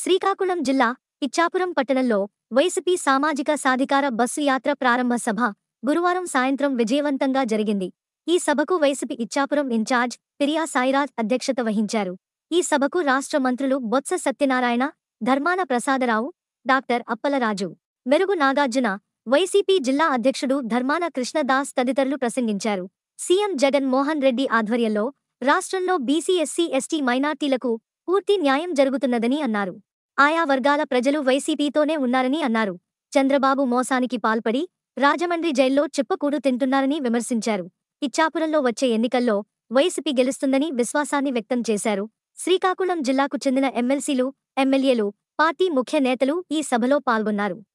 శ్రీకాకుళం జిల్లా ఇచ్చాపురం పట్టణంలో వైసీపీ సామాజిక సాధికార బస్సు యాత్ర ప్రారంభ సభ గురువారం సాయంత్రం విజయవంతంగా జరిగింది ఈ సభకు వైసీపీ ఇచ్చాపురం ఇన్ఛార్జ్ పిరియా సాయిరాజ్ అధ్యక్షత వహించారు ఈ సభకు రాష్ట్ర మంత్రులు బొత్స సత్యనారాయణ ధర్మాన ప్రసాదరావు డాక్టర్ అప్పలరాజు మెరుగు నాగార్జున వైసీపీ జిల్లా అధ్యక్షుడు ధర్మాన కృష్ణదాస్ తదితరులు ప్రసంగించారు సీఎం జగన్ మోహన్ రెడ్డి ఆధ్వర్యంలో రాష్ట్రంలో బీసీ ఎస్సీ ఎస్టీ మైనార్టీలకు పూర్తి న్యాయం జరుగుతున్నదని అన్నారు ఆయా వర్గాల ప్రజలు వైసీపీతోనే ఉన్నారని అన్నారు చంద్రబాబు మోసానికి పాల్పడి రాజమండ్రి జైల్లో చిప్పకూడు తింటున్నారని విమర్శించారు ఇచ్చాపురంలో వచ్చే ఎన్నికల్లో వైసీపీ గెలుస్తుందని విశ్వాసాన్ని వ్యక్తం చేశారు శ్రీకాకుళం జిల్లాకు చెందిన ఎమ్మెల్సీలు ఎమ్మెల్యేలు పార్టీ ముఖ్య నేతలు ఈ సభలో పాల్గొన్నారు